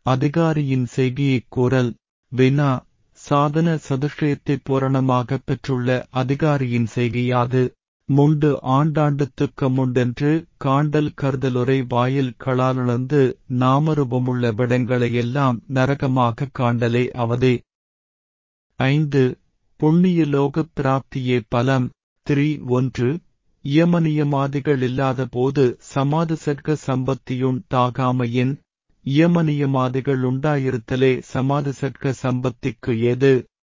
அதிகாரியின் செய்தியைக் கூறல் வினா சாதன சதுஷ்டயத்தை பூரணமாக பெற்றுள்ள அதிகாரியின் செய்கையாது முண்டு ஆண்டாண்டுத்துக்க முண்டென்று காண்டல் கருதலுரை வாயில் களாலுணர்ந்து நாமரூபமுள்ள விடங்களையெல்லாம் நரகமாக காண்டலே அவதே ஐந்து புண்ணியலோகப் பிராப்தியே பலம் திரி ஒன்று இயமனியமாதிகள் இல்லாத போது சமாதி சர்க்க சம்பத்தியுண்டாகாமையின் இயமனியமாதிகள் உண்டாயிருத்தலே சமாதி சர்க்க சம்பத்திக்கு ஏது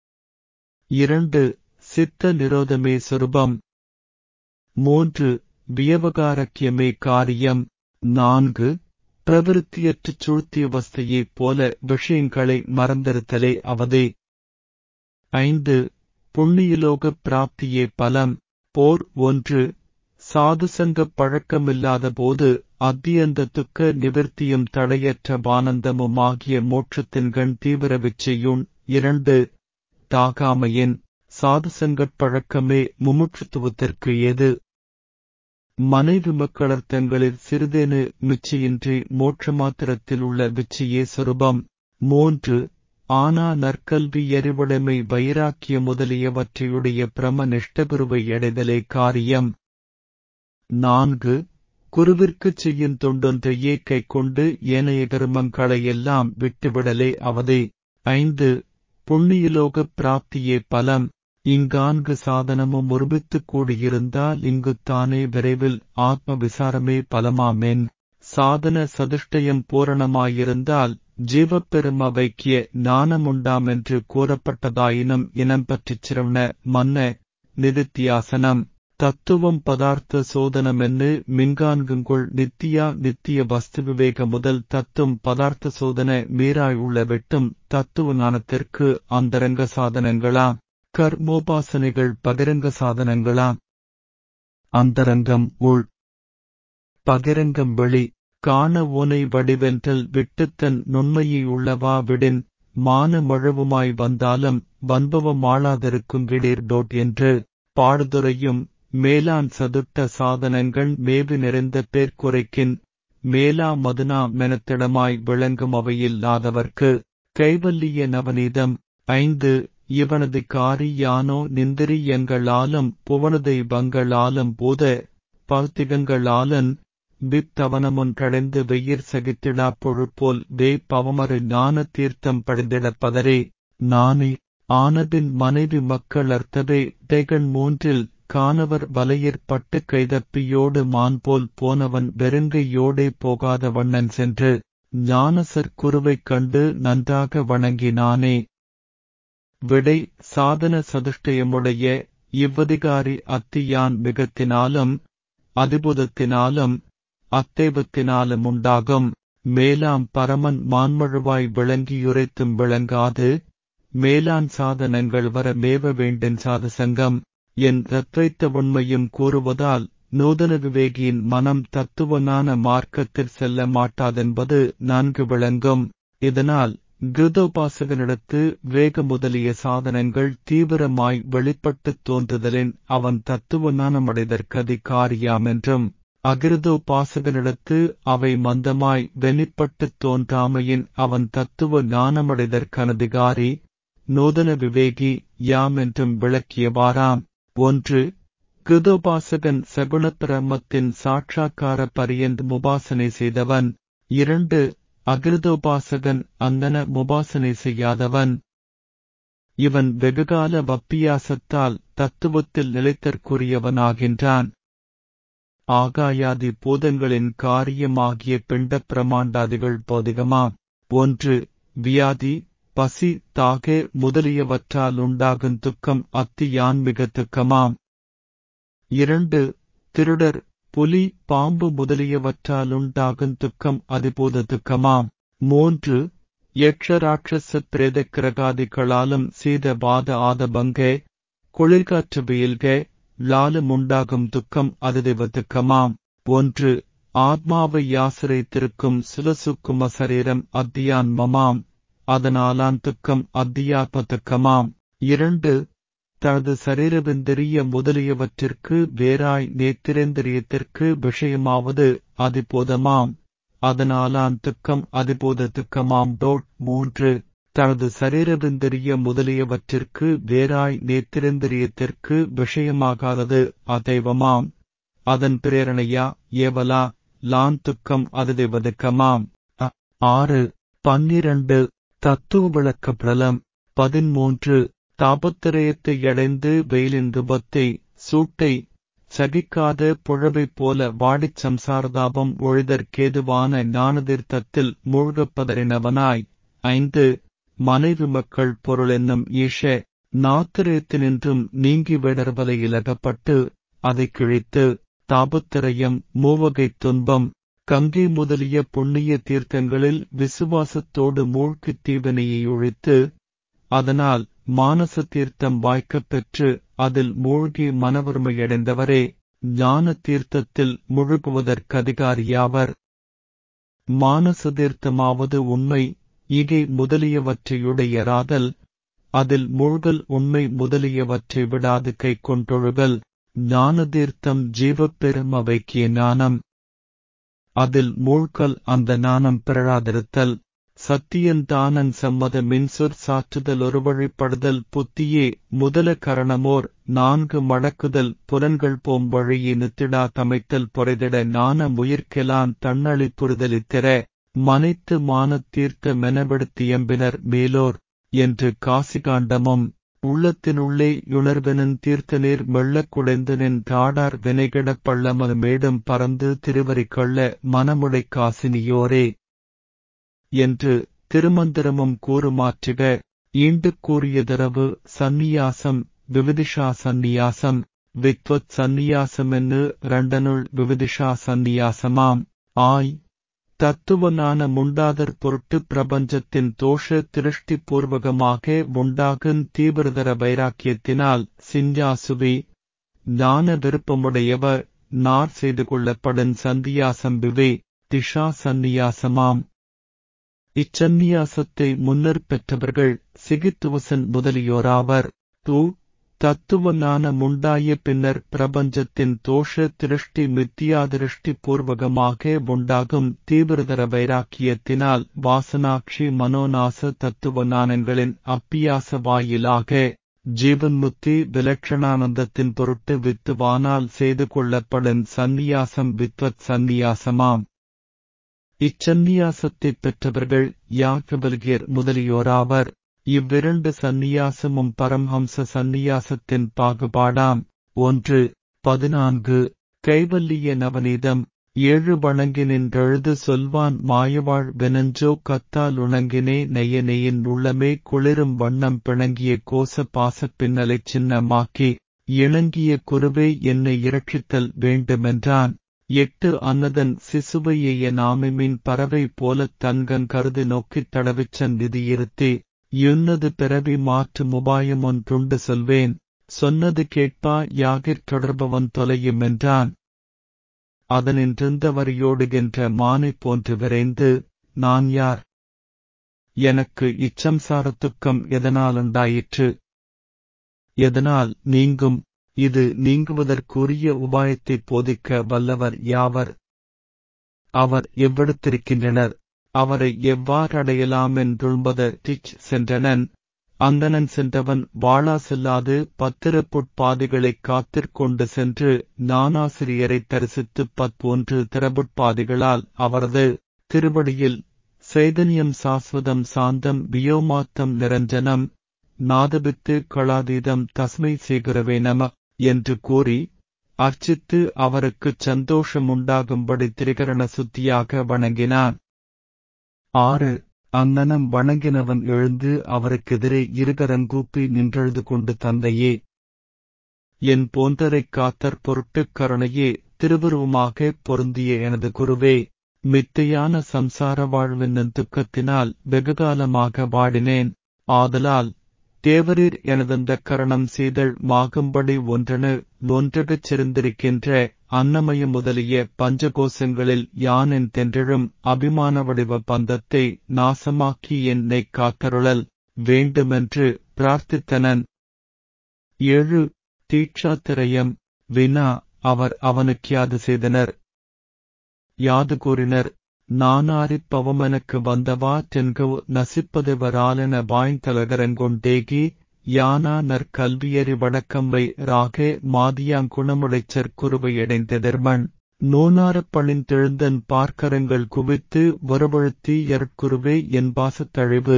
இரண்டு சித்த நிரோதமே சொருபம் மூன்று வியவகாரக்கியமே காரியம் நான்கு பிரவிருத்தியற்றுச் சுழ்த்தியவஸ்தையைப் போல விஷயங்களை மறந்திருத்தலே அவதே ஐந்து புண்ணியலோகப் பிராப்தியே பலம் போர் ஒன்று சாதுசங்கப் பழக்கமில்லாத போது அத்தியந்த துக்க நிவர்த்தியும் தடையற்ற பானந்தமுமாகிய மோட்சத்தின்கண் தீவிர விச்சையுண் இரண்டு தாகாமையின் சாதுசங்கட் பழக்கமே முமுட்சுத்துவத்திற்கு ஏது மனைவி மக்களர் தங்களில் சிறிதேனு மிச்சையின்றி மோட்ச மாத்திரத்தில் உள்ள விச்சையே சொருபம் மூன்று ஆனா நற்கல்வி எறிவுடைமை வைராக்கிய முதலியவற்றையுடைய பிரம நிஷ்டகுருவை அடைதலே காரியம் நான்கு குருவிற்குச் செய்யும் தொண்டொன்றையே கைக்கொண்டு ஏனைய கருமங்களையெல்லாம் விட்டுவிடலே அவதே ஐந்து புண்ணியலோகப் பிராப்தியே பலம் இங்கான்கு சாதனமும் ஒருமித்துக் கூடியிருந்தால் இங்குத்தானே விரைவில் ஆத்ம விசாரமே பலமாமென் சாதன சதுஷ்டயம் பூரணமாயிருந்தால் ஜீவப்பெரும வைக்கிய ஞானமுண்டாமென்று கூறப்பட்டதாயினும் இனம் பற்றிச் சிரவண மன்ன நிதித்தியாசனம் தத்துவம் பதார்த்த சோதனமென்னு மின்கான்குங்குள் நித்தியா நித்திய வஸ்து விவேக முதல் தத்துவம் பதார்த்த சோதன மீறாய் உள்ள வெட்டும் தத்துவ ஞானத்திற்கு அந்தரங்க சாதனங்களா கர்மோபாசனைகள் பகிரங்க சாதனங்களா அந்தரங்கம் உள் பகிரங்கம் வெளி காண ஓனை வடிவென்றல் விட்டுத்தன் நுண்மையை உள்ளவா விடின் மான மழவுமாய் வந்தாலும் வன்பவம் ஆளாதிருக்கும் விடீர் டோட் என்று பாடுதுறையும் மேலான் சதுட்ட சாதனங்கள் மேவு நிறைந்த பேர்க்குறைக்கின் மேலா மதுனா மெனத்திடமாய் விளங்கும் அவையில்லாதவர்க்கு கைவல்லிய நவநீதம் ஐந்து இவனது காரியானோ நிந்திரியங்களாலும் புவனதை வங்களாலும் பூத பௌத்திகங்களாலன் விப்தவனமொன்றடைந்து வெயிற் சகித்திடா பொழுப்போல் வே பவமறு ஞான தீர்த்தம் படிந்திடப்பதரே நானே ஆனபின் மனைவி மக்கள் அர்த்தவே டைகண் மூன்றில் காணவர் வலையிற்பட்டு கைதப்பியோடு மான் போல் போனவன் வெறுங்கையோடே போகாத வண்ணன் சென்று ஞானசர் குருவைக் கண்டு நன்றாக வணங்கினானே விடை சாதன சதுஷ்டயமுடைய இவ்வதிகாரி அத்தியான் மிகத்தினாலும் அதிபுதத்தினாலும் அத்தேவத்தினாலும் உண்டாகும் மேலாம் பரமன் மான்மழுவாய் விளங்கியுரைத்தும் விளங்காது மேலான் சாதனங்கள் வர மேவ வேண்டின் சாதசங்கம் என் ரத்வைத்த உண்மையும் கூறுவதால் நூதன விவேகியின் மனம் தத்துவனான மார்க்கத்தில் செல்ல மாட்டாதென்பது நன்கு விளங்கும் இதனால் கிருதோபாசகனிடத்து வேக முதலிய சாதனங்கள் தீவிரமாய் வெளிப்பட்டுத் தோன்றுதலின் அவன் தத்துவ ஞானமடைதற்கதி காரியாமென்றும் அகிருதோபாசகனிடத்து அவை மந்தமாய் வெளிப்பட்டுத் தோன்றாமையின் அவன் தத்துவ ஞானமடைதற்கனதிகாரி நூதன விவேகி யாமென்றும் விளக்கியவாராம் ஒன்று கிருதோபாசகன் சகுணப்பிரமத்தின் சாட்சாக்கார பரியந்த் முபாசனை செய்தவன் இரண்டு அகிருதோபாசகன் அந்தன முபாசனை செய்யாதவன் இவன் வெகுகால வப்பியாசத்தால் தத்துவத்தில் நிலைத்தற்குரியவனாகின்றான் ஆகாயாதி பூதங்களின் காரியமாகிய பிண்ட பிரமாண்டாதிகள் போதிகமாம் ஒன்று வியாதி பசி தாகே முதலியவற்றால் உண்டாகும் துக்கம் அத்தியான்மிக துக்கமாம் இரண்டு திருடர் புலி பாம்பு முதலியவற்றால் உண்டாகும் துக்கம் அதிபூத துக்கமாம் மூன்று யக்ஷராட்சச பிரேத கிரகாதிகளாலும் சீத வாத ஆதபங்கே குளிர்காற்று வெயில்கே லாலும் உண்டாகும் துக்கம் அதிதெவ துக்கமாம் ஒன்று ஆத்மாவை யாசிரைத்திருக்கும் சுலசுக்கும சரீரம் அத்தியான் மமாம் அதனாலான் துக்கம் அத்தியாத்ம துக்கமாம் இரண்டு தனது சரீரவிந்திரிய முதலியவற்றிற்கு வேறாய் நேத்திரேந்திரியத்திற்கு விஷயமாவது அதிபோதமாம் அதனாலான் துக்கம் அதிபூத துக்கமாம் டோட் மூன்று தனது சரீரவிந்திரிய முதலியவற்றிற்கு வேறாய் நேத்திரந்திரியத்திற்கு விஷயமாகாதது அதைவமாம் அதன் பிரேரணையா ஏவலா லான் துக்கம் அதுதேவதுக்கமாம் ஆறு பன்னிரண்டு தத்துவ விளக்க பிரலம் பதிமூன்று தாபத்திரயத்தை அடைந்து வெயிலின் விபத்தை சூட்டை சகிக்காத புழவைப் போல வாடிச் சம்சாரதாபம் ஒழிதற்கேதுவான ஞானதீர்த்தத்தில் மூழ்கப்பதறினவனாய் ஐந்து மனைவி மக்கள் பொருள் என்னும் ஈஷ நாத்திரத்தினின்றும் நீங்கி விடர்வதை இலகப்பட்டு அதைக் கிழித்து தாபத்திரயம் மூவகைத் துன்பம் கங்கை முதலிய புண்ணிய தீர்த்தங்களில் விசுவாசத்தோடு மூழ்கித் தீவினையை ஒழித்து அதனால் மானச தீர்த்தம் வாய்க்கப் பெற்று அதில் மூழ்கி மனவறுமையடைந்தவரே ஞான தீர்த்தத்தில் முழுகுவதற்கதிகாரியாவர் மானச தீர்த்தமாவது உண்மை இகை முதலியவற்றையுடையராதல் அதில் மூழ்கல் உண்மை முதலியவற்றை விடாது கை கொண்டொழுகல் ஞான தீர்த்தம் ஜீவப்பெரும் அவைக்கிய ஞானம் அதில் மூழ்கல் அந்த ஞானம் பிறழாதிருத்தல் சத்தியந்தானன் சம்மத மின்சொற் சாற்றுதல் ஒரு வழிப்படுதல் புத்தியே முதல கரணமோர் நான்கு மடக்குதல் புலன்கள் போம் வழியை நித்திடா தமைத்தல் பொறைதிட ஞான முயற்கெலான் தன்னழி புரிதலித்திர மனைத்து மானத் தீர்த்த மெனவெடுத்தியம்பினர் மேலோர் என்று காசிகாண்டமும் உள்ளத்தினுள்ளே யுணர்வெனின் தீர்த்தநீர் மெள்ளக் குடைந்தனின் தாடார் வினைகிடப் பள்ளமது மேடும் பறந்து திருவரிக்கொள்ள மனமுடை காசினியோரே என்று திருமந்திரமும் கூறுமாற்றுக ஈண்டு கூறியதரவு சந்நியாசம் விவிதிஷா சந்நியாசம் வித்வத் சந்நியாசமென்னு இரண்டனுள் விவிதிஷா சந்நியாசமாம் ஆய் தத்துவனான முண்டாதற் பொருட்டு பிரபஞ்சத்தின் தோஷ திருஷ்டி பூர்வகமாக உண்டாகும் தீவிரதர வைராக்கியத்தினால் சிஞ்சாசுவி ஞான விருப்பமுடையவ நார் செய்து கொள்ளப்படும் சந்தியாசம் விவே திஷா சந்நியாசமாம் இச்சந்நியாசத்தை முன்னர் பெற்றவர்கள் சிகித்துவசன் முதலியோராவர் தூ தத்துவனான முண்டாய பின்னர் பிரபஞ்சத்தின் தோஷ திருஷ்டி மித்தியாதிருஷ்டி பூர்வகமாக உண்டாகும் தீவிரதர வைராக்கியத்தினால் வாசனாட்சி மனோநாச தத்துவநானங்களின் அப்பியாச வாயிலாக ஜீவன்முக்தி விலட்சணானந்தத்தின் பொருட்டு வித்துவானால் செய்து கொள்ளப்படும் சந்நியாசம் வித்வத் சந்நியாசமாம் இச்சந்நியாசத்தைப் பெற்றவர்கள் யாக்கபல்கியர் முதலியோராவர் இவ்விரண்டு சந்நியாசமும் பரம்ஹம்ச சந்நியாசத்தின் பாகுபாடாம் ஒன்று பதினான்கு கைவல்லிய நவநீதம் ஏழு வணங்கி நின்றெழுது சொல்வான் மாயவாழ் வெனஞ்சோ கத்தால் உணங்கினே நெய்யனேயின் உள்ளமே குளிரும் வண்ணம் பிணங்கிய கோச பாசப் பின்னலைச் சின்னமாக்கி இணங்கிய குருவே என்னை இரட்சித்தல் வேண்டுமென்றான் எட்டு அன்னதன் சிசுவையைய நாமிமின் பறவை போலத் தன்கண் கருதி நோக்கித் தடவிச்சன் விதியிருத்தி யுன்னது பிறவி மாற்று உபாயம் ஒன்றுண்டு சொல்வேன் சொன்னது கேட்பா யாகிற் தொடர்பவன் தொலையும் என்றான் அதனின்றிருந்த வரியோடுகின்ற மானைப் போன்று விரைந்து நான் யார் எனக்கு இச்சம்சார துக்கம் எதனாலுண்டாயிற்று எதனால் நீங்கும் இது நீங்குவதற்குரிய உபாயத்தை போதிக்க வல்லவர் யாவர் அவர் எவ்விடத்திருக்கின்றனர் அவரை எவ்வாறு அடையலாம் என்றுள்பத டிச் சென்றனன் அந்தணன் சென்றவன் வாழா செல்லாது பத்திரப்புட்பாதிகளைக் காத்திற்கொண்டு சென்று ஞானாசிரியரைத் தரிசித்துப் பத்வொன்று திறபுட்பாதிகளால் அவரது திருவடியில் சைதன்யம் சாஸ்வதம் சாந்தம் வியோமாத்தம் நிரஞ்சனம் நாதபித்து களாதீதம் தஸ்மை சேகுரவே நம என்று கூறி அர்ச்சித்து அவருக்குச் சந்தோஷமுண்டாகும்படி திரிகரண சுத்தியாக வணங்கினான் ஆறு அங்கனம் வணங்கினவன் எழுந்து அவருக்கெதிரே இருகரங்கூப்பி நின்றெழுது கொண்டு தந்தையே என் போன்றரைக் காத்தற் பொருட்டுக் கருணையே திருவுருவமாகப் பொருந்திய எனது குருவே மித்தையான சம்சார வாழ்வென்னும் துக்கத்தினால் வெகுகாலமாக வாடினேன் ஆதலால் தேவரீர் எனதந்த கரணம் செய்தல் மாகும்படி ஒன்றென ஒன்றகச் சிறந்திருக்கின்ற அன்னமய முதலிய பஞ்சகோசங்களில் யானென் தென்றெழும் அபிமான வடிவ பந்தத்தை நாசமாக்கி என்னைக் காத்தருளல் வேண்டுமென்று பிரார்த்தித்தனன் ஏழு தீட்சாத்திரயம் வினா அவர் அவனுக்கு யாது செய்தனர் யாது கூறினர் நானாரிப் பவமனக்கு வந்தவா தென்கு நசிப்பதுவராலென வாய்ந்தலகரங்கொண்டேகி யானா நற்கல்வியறி வடக்கம்பை ராகே மாதியாங்குணமுடைச்சற் குருவையடைந்தெதிர்மண் நூனாரப் பணிந்தெழுந்தன் பார்க்கரங்கள் குவித்து ஒருவழுத்தி யற்குருவே என் பாசத்தழிவு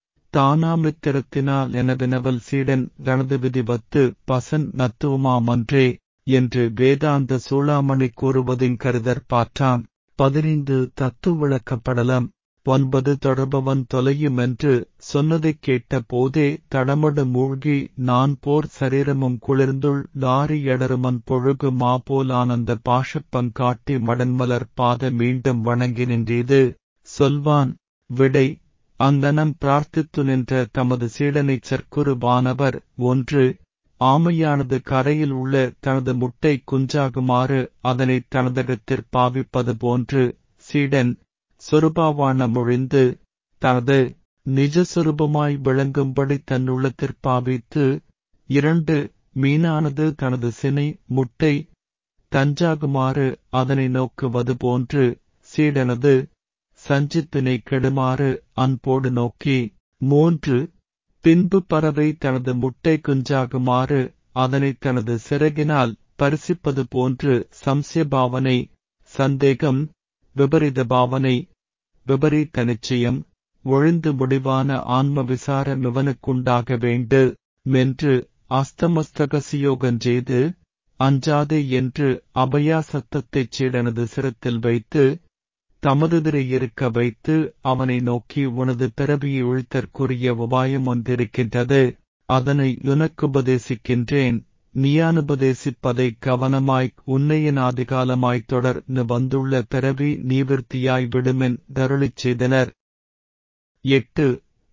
தானாமித்திரத்தினால் எனவினவல் சீடன் கணது விதிவத்து பசன் நத்துவமாமன்றே என்று வேதாந்த சூளாமணி கூறுவதின் கருதற் பாற்றாம் பதினைந்து தத்து விளக்கப்படலம் ஒன்பது தொடர்பவன் தொலையுமென்று சொன்னதைக் கேட்ட போதே தடமடு மூழ்கி நான் போர் சரீரமும் குளிர்ந்துள் லாரி எடருமன் பொழுகு மாபோலானந்த பாஷப்பங் காட்டி மடன்மலர் பாத மீண்டும் வணங்கி நின்றீது சொல்வான் விடை அந்தனம் பிரார்த்தித்து நின்ற தமது சீடனைச் சற்குரு வானவர் ஒன்று ஆமையானது கரையில் உள்ள தனது முட்டை குஞ்சாகுமாறு அதனை தனதகத்திற் பாவிப்பது போன்று சீடன் சொருபாவான மொழிந்து தனது நிஜஸ்வரூபமாய் விளங்கும்படி தன்னுள்ளத்திற் பாவித்து இரண்டு மீனானது தனது சினை முட்டை தஞ்சாகுமாறு அதனை நோக்குவது போன்று சீடனது சஞ்சித்தினை கெடுமாறு அன்போடு நோக்கி மூன்று பின்பு பறவை தனது முட்டை குஞ்சாகுமாறு அதனை தனது சிறகினால் பரிசிப்பது போன்று சம்சய பாவனை சந்தேகம் விபரீத பாவனை விபரீத நிச்சயம் ஒழிந்து முடிவான ஆன்ம விசாரம் இவனுக்குண்டாக வேண்டு மென்று அஸ்தமஸ்தகசியோகஞ்செய்து அஞ்சாதே என்று அபயா சத்தத்தைச் சீடனது சிரத்தில் வைத்து தமதுதிரை இருக்க வைத்து அவனை நோக்கி உனது பிறவியை ஒழித்தற்குரிய உபாயம் ஒன்றிருக்கின்றது அதனை உனக்குபதேசிக்கின்றேன் நீயானுபதேசிப்பதை கவனமாய் உன்னையனாதிகாலமாய்த் தொடர்ந்து வந்துள்ள பிறவி நீவிருத்தியாய் விடுமென் தருளிச் செய்தனர் எட்டு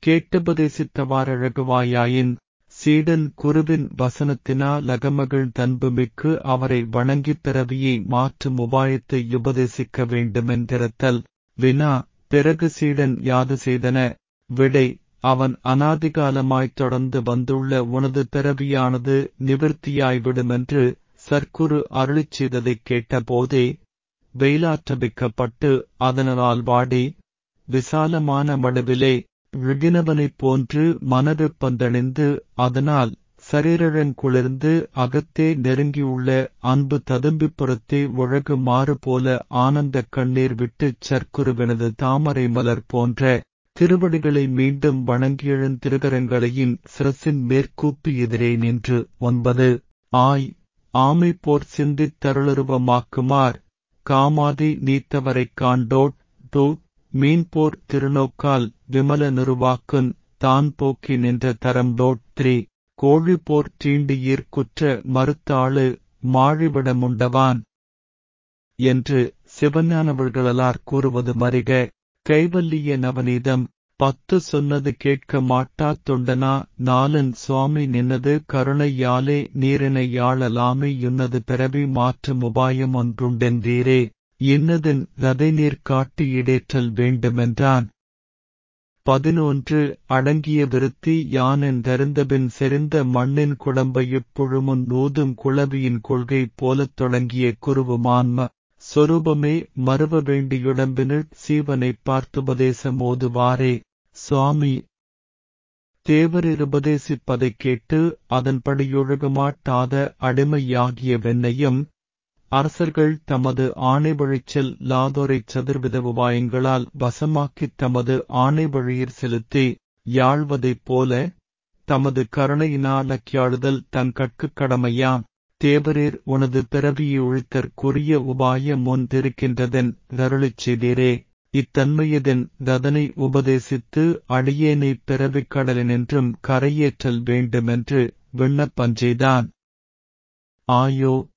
கேட்டுபதேசித்தவாறழகுவாயாயின் சீடன் குருவின் வசனத்தினால் லகமகள் தன்புமிக்கு அவரை வணங்கிப் பிறவியை மாற்றும் உபாயத்தை உபதேசிக்க வேண்டுமென்றிருத்தல் வினா பிறகு சீடன் யாது செய்தன விடை அவன் அனாதிகாலமாய்த் தொடர்ந்து வந்துள்ள உனது பிறவியானது நிவிருத்தியாய்விடுமென்று சர்க்குரு அருளிச் செய்ததைக் கேட்டபோதே வெயிலாற்றபிக்கப்பட்டு அதனால் வாடி விசாலமான மடுவிலே விழினவனைப் போன்று மனவெப்பந்தணிந்து அதனால் சரீரழங்குளிர்ந்து அகத்தே நெருங்கியுள்ள அன்பு ததும்பிப் புறத்தே ஒழகுமாறு போல ஆனந்தக் கண்ணீர் விட்டுச் சர்க்குருவெனது தாமரை மலர் போன்ற திருவடிகளை மீண்டும் வணங்கியெழுந்திருகரங்களையின் சிரசின் மேற்கூப்பி எதிரே நின்று ஒன்பது ஆய் ஆமை போர் சிந்தித் தருளுருவமாக்குமார் காமாதி நீத்தவரைக் காண்டோட் டூ மீன்போர் திருநோக்கால் விமல நிருவாக்குன் தான் போக்கி நின்ற தரம்டோட் த்ரீ கோழி போர் தீண்டியீர் குற்ற மறுத்தாளு மாழிவிடமுண்டவான் என்று சிவஞானவர்களார் கூறுவது மறிக கைவல்லிய நவநீதம் பத்து சொன்னது கேட்க மாட்டா தொண்டனா நாலன் சுவாமி நின்னது கருணையாலே நீரினை யாழலாமை யுன்னது பிறவி மாற்றும் உபாயம் ஒன்றுண்டென்றீரே இன்னதின் ரதை நீர் காட்டி இடேற்றல் வேண்டுமென்றான் பதினொன்று அடங்கிய விருத்தி யானென் தருந்தபின் செறிந்த மண்ணின் குடம்பையுப் புழுமுன் நூதும் குளவியின் கொள்கை போலத் தொடங்கிய குருவுமான்ம சொரூபமே மறுவ வேண்டியுடம்பினில் சீவனைப் பார்த்துபதேசம் ஓதுவாரே சுவாமி தேவரிருபதேசிப்பதைக் கேட்டு அதன்படியொழுகமாட்டாத அடிமையாகிய வெண்ணையும் அரசர்கள் தமது ஆணை வழிச்செல் லாதோரைச் சதுர்வித உபாயங்களால் வசமாக்கித் தமது ஆணை வழியிற் செலுத்தி யாழ்வதைப் போல தமது கருணையினாலக்கியாழுதல் தன் கட்குக் கடமையாம் தேவரீர் உனது பிறவியை ஒழித்தற்குரிய உபாயம் ஒன்றிருக்கின்றதென் ரருளிச் செய்தீரே இத்தன்மையதென் ரதனை உபதேசித்து அடியேனைப் பிறவிக் கடலினின்றும் கரையேற்றல் வேண்டுமென்று விண்ணப்பஞ்செய்தான் ஆயோ